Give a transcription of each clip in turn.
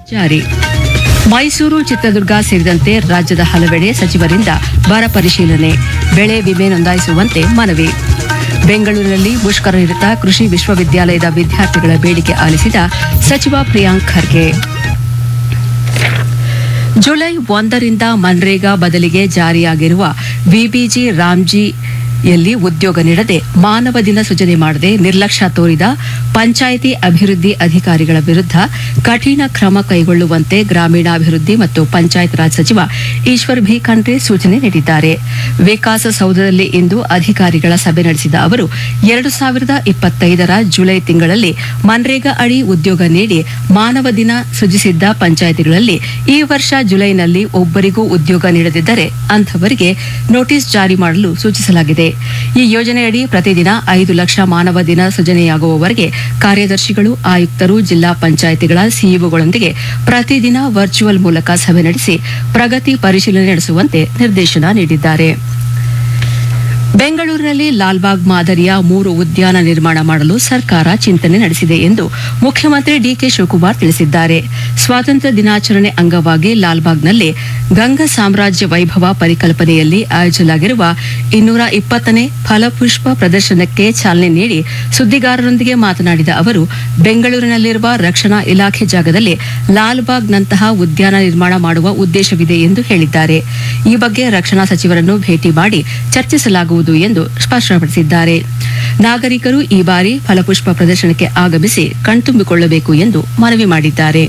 ಜಾರಿ ಮೈಸೂರು ಚಿತ್ರದುರ್ಗ ಸೇರಿದಂತೆ ರಾಜ್ಯದ ಹಲವೆಡೆ ಸಚಿವರಿಂದ ಬರ ಪರಿಶೀಲನೆ ಬೆಳೆ ವಿಮೆ ನೋಂದಾಯಿಸುವಂತೆ ಮನವಿ ಬೆಂಗಳೂರಿನಲ್ಲಿ ಮುಷ್ಕರ ನಿರತ ಕೃಷಿ ವಿಶ್ವವಿದ್ಯಾಲಯದ ವಿದ್ಯಾರ್ಥಿಗಳ ಬೇಡಿಕೆ ಆಲಿಸಿದ ಸಚಿವ ಪ್ರಿಯಾಂಕ್ ಖರ್ಗೆ ಜುಲೈ ಒಂದರಿಂದ ಮನ್ರೇಗಾ ಬದಲಿಗೆ ಜಾರಿಯಾಗಿರುವ ವಿಬಿಜಿ ರಾಮ್ಜಿಯಲ್ಲಿ ಉದ್ಯೋಗ ನೀಡದೆ ಮಾನವ ದಿನ ಸೃಜನೆ ಮಾಡದೆ ನಿರ್ಲಕ್ಷ್ಯ ತೋರಿದ ಪಂಚಾಯಿತಿ ಅಭಿವೃದ್ಧಿ ಅಧಿಕಾರಿಗಳ ವಿರುದ್ಧ ಕಠಿಣ ಕ್ರಮ ಕೈಗೊಳ್ಳುವಂತೆ ಗ್ರಾಮೀಣಾಭಿವೃದ್ಧಿ ಮತ್ತು ಪಂಚಾಯತ್ ರಾಜ್ ಸಚಿವ ಈಶ್ವರ್ ಭಿ ಖಂಡ್ರೆ ಸೂಚನೆ ನೀಡಿದ್ದಾರೆ ವಿಕಾಸಸೌಧದಲ್ಲಿ ಇಂದು ಅಧಿಕಾರಿಗಳ ಸಭೆ ನಡೆಸಿದ ಅವರು ಎರಡು ಸಾವಿರದ ಇಪ್ಪತ್ತೈದರ ಜುಲೈ ತಿಂಗಳಲ್ಲಿ ಮನ್ರೇಗಾ ಅಡಿ ಉದ್ಯೋಗ ನೀಡಿ ಮಾನವ ದಿನ ಸೃಜಿಸಿದ್ದ ಪಂಚಾಯಿತಿಗಳಲ್ಲಿ ಈ ವರ್ಷ ಜುಲೈನಲ್ಲಿ ಒಬ್ಬರಿಗೂ ಉದ್ಯೋಗ ನೀಡದಿದ್ದರೆ ಅಂಥವರಿಗೆ ನೋಟಿಸ್ ಜಾರಿ ಮಾಡಲು ಸೂಚಿಸಲಾಗಿದೆ ಈ ಯೋಜನೆಯಡಿ ಪ್ರತಿದಿನ ಐದು ಲಕ್ಷ ಮಾನವ ದಿನ ಸೃಜನೆಯಾಗುವವರೆಗೆ ಕಾರ್ಯದರ್ಶಿಗಳು ಆಯುಕ್ತರು ಜಿಲ್ಲಾ ಪಂಚಾಯಿತಿಗಳ ಸಿಇಒಗಳೊಂದಿಗೆ ಪ್ರತಿದಿನ ವರ್ಚುವಲ್ ಮೂಲಕ ಸಭೆ ನಡೆಸಿ ಪ್ರಗತಿ ಪರಿಶೀಲನೆ ನಡೆಸುವಂತೆ ನಿರ್ದೇಶನ ನೀಡಿದ್ದಾರೆ ಬೆಂಗಳೂರಿನಲ್ಲಿ ಲಾಲ್ಬಾಗ್ ಮಾದರಿಯ ಮೂರು ಉದ್ಯಾನ ನಿರ್ಮಾಣ ಮಾಡಲು ಸರ್ಕಾರ ಚಿಂತನೆ ನಡೆಸಿದೆ ಎಂದು ಮುಖ್ಯಮಂತ್ರಿ ಡಿಕೆ ಶಿವಕುಮಾರ್ ತಿಳಿಸಿದ್ದಾರೆ ಸ್ವಾತಂತ್ರ್ಯ ದಿನಾಚರಣೆ ಅಂಗವಾಗಿ ಲಾಲ್ಬಾಗ್ನಲ್ಲಿ ಗಂಗ ಸಾಮ್ರಾಜ್ಯ ವೈಭವ ಪರಿಕಲ್ಪನೆಯಲ್ಲಿ ಆಯೋಜಿಸಲಾಗಿರುವ ಇನ್ನೂರ ಇಪ್ಪತ್ತನೇ ಫಲಪುಷ್ಪ ಪ್ರದರ್ಶನಕ್ಕೆ ಚಾಲನೆ ನೀಡಿ ಸುದ್ದಿಗಾರರೊಂದಿಗೆ ಮಾತನಾಡಿದ ಅವರು ಬೆಂಗಳೂರಿನಲ್ಲಿರುವ ರಕ್ಷಣಾ ಇಲಾಖೆ ಜಾಗದಲ್ಲಿ ಲಾಲ್ಬಾಗ್ನಂತಹ ಉದ್ಯಾನ ನಿರ್ಮಾಣ ಮಾಡುವ ಉದ್ದೇಶವಿದೆ ಎಂದು ಹೇಳಿದ್ದಾರೆ ಈ ಬಗ್ಗೆ ರಕ್ಷಣಾ ಸಚಿವರನ್ನು ಭೇಟಿ ಮಾಡಿ ಚರ್ಚಿಸಲಾಗುವುದು ಎಂದು ಸ್ಪಷ್ಟಪಡಿಸಿದ್ದಾರೆ ನಾಗರಿಕರು ಈ ಬಾರಿ ಫಲಪುಷ್ಪ ಪ್ರದರ್ಶನಕ್ಕೆ ಆಗಮಿಸಿ ಕಣ್ತುಂಬಿಕೊಳ್ಳಬೇಕು ಎಂದು ಮನವಿ ಮಾಡಿದ್ದಾರೆ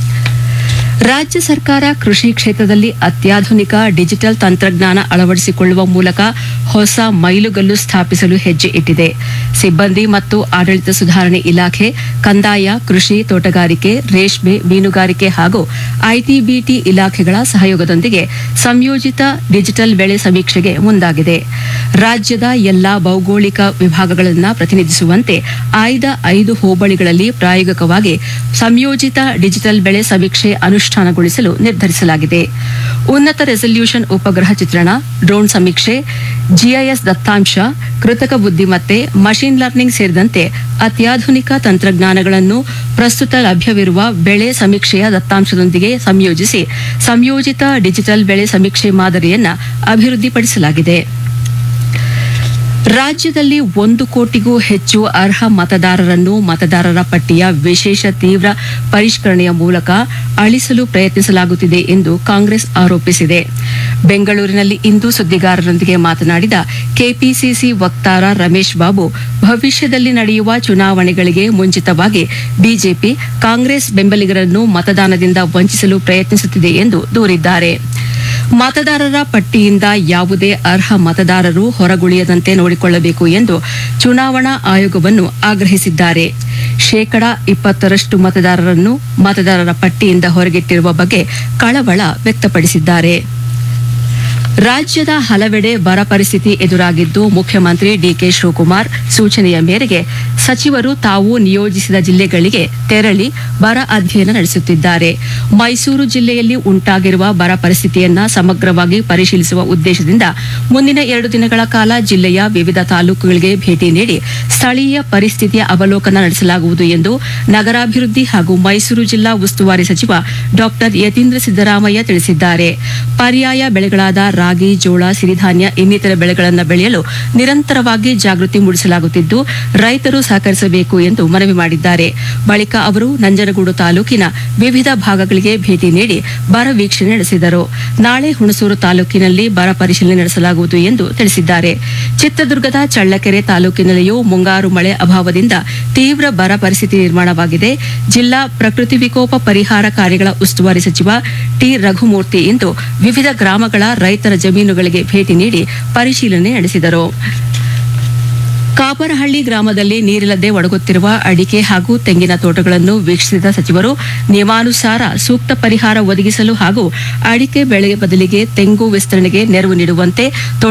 ರಾಜ್ಯ ಸರ್ಕಾರ ಕೃಷಿ ಕ್ಷೇತ್ರದಲ್ಲಿ ಅತ್ಯಾಧುನಿಕ ಡಿಜಿಟಲ್ ತಂತ್ರಜ್ಞಾನ ಅಳವಡಿಸಿಕೊಳ್ಳುವ ಮೂಲಕ ಹೊಸ ಮೈಲುಗಲ್ಲು ಸ್ಥಾಪಿಸಲು ಹೆಜ್ಜೆ ಇಟ್ಟಿದೆ ಸಿಬ್ಬಂದಿ ಮತ್ತು ಆಡಳಿತ ಸುಧಾರಣೆ ಇಲಾಖೆ ಕಂದಾಯ ಕೃಷಿ ತೋಟಗಾರಿಕೆ ರೇಷ್ಮೆ ಮೀನುಗಾರಿಕೆ ಹಾಗೂ ಐಟಿಬಿಟಿ ಇಲಾಖೆಗಳ ಸಹಯೋಗದೊಂದಿಗೆ ಸಂಯೋಜಿತ ಡಿಜಿಟಲ್ ಬೆಳೆ ಸಮೀಕ್ಷೆಗೆ ಮುಂದಾಗಿದೆ ರಾಜ್ಯದ ಎಲ್ಲಾ ಭೌಗೋಳಿಕ ವಿಭಾಗಗಳನ್ನು ಪ್ರತಿನಿಧಿಸುವಂತೆ ಆಯ್ದ ಐದು ಹೋಬಳಿಗಳಲ್ಲಿ ಪ್ರಾಯೋಗಿಕವಾಗಿ ಸಂಯೋಜಿತ ಡಿಜಿಟಲ್ ಬೆಳೆ ಸಮೀಕ್ಷೆ ಅನುಷ್ಠಾನಗೊಳಿಸಲು ನಿರ್ಧರಿಸಲಾಗಿದೆ ಉನ್ನತ ರೆಸಲ್ಯೂಷನ್ ಉಪಗ್ರಹ ಚಿತ್ರಣ ಡ್ರೋನ್ ಸಮೀಕ್ಷೆ ಜಿಐಎಸ್ ದತ್ತಾಂಶ ಕೃತಕ ಬುದ್ದಿಮತ್ತೆ ಮಷಿನ್ ಲರ್ನಿಂಗ್ ಸೇರಿದಂತೆ ಅತ್ಯಾಧುನಿಕ ತಂತ್ರಜ್ಞಾನಗಳನ್ನು ಪ್ರಸ್ತುತ ಲಭ್ಯವಿರುವ ಬೆಳೆ ಸಮೀಕ್ಷೆಯ ದತ್ತಾಂಶದೊಂದಿಗೆ ಸಂಯೋಜಿಸಿ ಸಂಯೋಜಿತ ಡಿಜಿಟಲ್ ಬೆಳೆ ಸಮೀಕ್ಷೆ ಮಾದರಿಯನ್ನ ಅಭಿವೃದ್ಧಿಪಡಿಸಲಾಗಿದೆ ರಾಜ್ಯದಲ್ಲಿ ಒಂದು ಕೋಟಿಗೂ ಹೆಚ್ಚು ಅರ್ಹ ಮತದಾರರನ್ನು ಮತದಾರರ ಪಟ್ಟಿಯ ವಿಶೇಷ ತೀವ್ರ ಪರಿಷ್ಕರಣೆಯ ಮೂಲಕ ಅಳಿಸಲು ಪ್ರಯತ್ನಿಸಲಾಗುತ್ತಿದೆ ಎಂದು ಕಾಂಗ್ರೆಸ್ ಆರೋಪಿಸಿದೆ ಬೆಂಗಳೂರಿನಲ್ಲಿ ಇಂದು ಸುದ್ದಿಗಾರರೊಂದಿಗೆ ಮಾತನಾಡಿದ ಕೆಪಿಸಿಸಿ ವಕ್ತಾರ ರಮೇಶ್ ಬಾಬು ಭವಿಷ್ಯದಲ್ಲಿ ನಡೆಯುವ ಚುನಾವಣೆಗಳಿಗೆ ಮುಂಚಿತವಾಗಿ ಬಿಜೆಪಿ ಕಾಂಗ್ರೆಸ್ ಬೆಂಬಲಿಗರನ್ನು ಮತದಾನದಿಂದ ವಂಚಿಸಲು ಪ್ರಯತ್ನಿಸುತ್ತಿದೆ ಎಂದು ದೂರಿದ್ದಾರೆ ಮತದಾರರ ಪಟ್ಟಿಯಿಂದ ಯಾವುದೇ ಅರ್ಹ ಮತದಾರರು ಹೊರಗುಳಿಯದಂತೆ ನೋಡಿಕೊಳ್ಳಬೇಕು ಎಂದು ಚುನಾವಣಾ ಆಯೋಗವನ್ನು ಆಗ್ರಹಿಸಿದ್ದಾರೆ ಶೇಕಡಾ ಇಪ್ಪತ್ತರಷ್ಟು ಮತದಾರರನ್ನು ಮತದಾರರ ಪಟ್ಟಿಯಿಂದ ಹೊರಗಿಟ್ಟಿರುವ ಬಗ್ಗೆ ಕಳವಳ ವ್ಯಕ್ತಪಡಿಸಿದ್ದಾರೆ ರಾಜ್ಯದ ಹಲವೆಡೆ ಬರ ಪರಿಸ್ಥಿತಿ ಎದುರಾಗಿದ್ದು ಮುಖ್ಯಮಂತ್ರಿ ಡಿಕೆ ಶಿವಕುಮಾರ್ ಸೂಚನೆಯ ಮೇರೆಗೆ ಸಚಿವರು ತಾವು ನಿಯೋಜಿಸಿದ ಜಿಲ್ಲೆಗಳಿಗೆ ತೆರಳಿ ಬರ ಅಧ್ಯಯನ ನಡೆಸುತ್ತಿದ್ದಾರೆ ಮೈಸೂರು ಜಿಲ್ಲೆಯಲ್ಲಿ ಉಂಟಾಗಿರುವ ಬರ ಪರಿಸ್ಥಿತಿಯನ್ನ ಸಮಗ್ರವಾಗಿ ಪರಿಶೀಲಿಸುವ ಉದ್ದೇಶದಿಂದ ಮುಂದಿನ ಎರಡು ದಿನಗಳ ಕಾಲ ಜಿಲ್ಲೆಯ ವಿವಿಧ ತಾಲೂಕುಗಳಿಗೆ ಭೇಟಿ ನೀಡಿ ಸ್ಥಳೀಯ ಪರಿಸ್ಥಿತಿಯ ಅವಲೋಕನ ನಡೆಸಲಾಗುವುದು ಎಂದು ನಗರಾಭಿವೃದ್ಧಿ ಹಾಗೂ ಮೈಸೂರು ಜಿಲ್ಲಾ ಉಸ್ತುವಾರಿ ಸಚಿವ ಡಾ ಯತೀಂದ್ರ ಸಿದ್ದರಾಮಯ್ಯ ತಿಳಿಸಿದ್ದಾರೆ ಪರ್ಯಾಯ ಬೆಳೆಗಳಾದ ರಾಗಿ ಜೋಳ ಸಿರಿಧಾನ್ಯ ಇನ್ನಿತರ ಬೆಳೆಗಳನ್ನು ಬೆಳೆಯಲು ನಿರಂತರವಾಗಿ ಜಾಗೃತಿ ಮೂಡಿಸಲಾಗುತ್ತಿದ್ದು ರೈತರು ಸಹಕರಿಸಬೇಕು ಎಂದು ಮನವಿ ಮಾಡಿದ್ದಾರೆ ಬಳಿಕ ಅವರು ನಂಜನಗೂಡು ತಾಲೂಕಿನ ವಿವಿಧ ಭಾಗಗಳಿಗೆ ಭೇಟಿ ನೀಡಿ ಬರ ವೀಕ್ಷಣೆ ನಡೆಸಿದರು ನಾಳೆ ಹುಣಸೂರು ತಾಲೂಕಿನಲ್ಲಿ ಬರ ಪರಿಶೀಲನೆ ನಡೆಸಲಾಗುವುದು ಎಂದು ತಿಳಿಸಿದ್ದಾರೆ ಚಿತ್ರದುರ್ಗದ ಚಳ್ಳಕೆರೆ ತಾಲೂಕಿನಲ್ಲಿಯೂ ಮುಂಗಾರು ಮಳೆ ಅಭಾವದಿಂದ ತೀವ್ರ ಬರ ಪರಿಸ್ಥಿತಿ ನಿರ್ಮಾಣವಾಗಿದೆ ಜಿಲ್ಲಾ ಪ್ರಕೃತಿ ವಿಕೋಪ ಪರಿಹಾರ ಕಾರ್ಯಗಳ ಉಸ್ತುವಾರಿ ಸಚಿವ ಟಿ ರಘುಮೂರ್ತಿ ಇಂದು ವಿವಿಧ ಗ್ರಾಮಗಳ ರೈತರ ಜಮೀನುಗಳಿಗೆ ಭೇಟಿ ನೀಡಿ ಪರಿಶೀಲನೆ ನಡೆಸಿದರು ಕಾಪರಹಳ್ಳಿ ಗ್ರಾಮದಲ್ಲಿ ನೀರಿಲ್ಲದೆ ಒಡಗುತ್ತಿರುವ ಅಡಿಕೆ ಹಾಗೂ ತೆಂಗಿನ ತೋಟಗಳನ್ನು ವೀಕ್ಷಿಸಿದ ಸಚಿವರು ನಿಯಮಾನುಸಾರ ಸೂಕ್ತ ಪರಿಹಾರ ಒದಗಿಸಲು ಹಾಗೂ ಅಡಿಕೆ ಬೆಳೆ ಬದಲಿಗೆ ತೆಂಗು ವಿಸ್ತರಣೆಗೆ ನೆರವು ನೀಡುವಂತೆ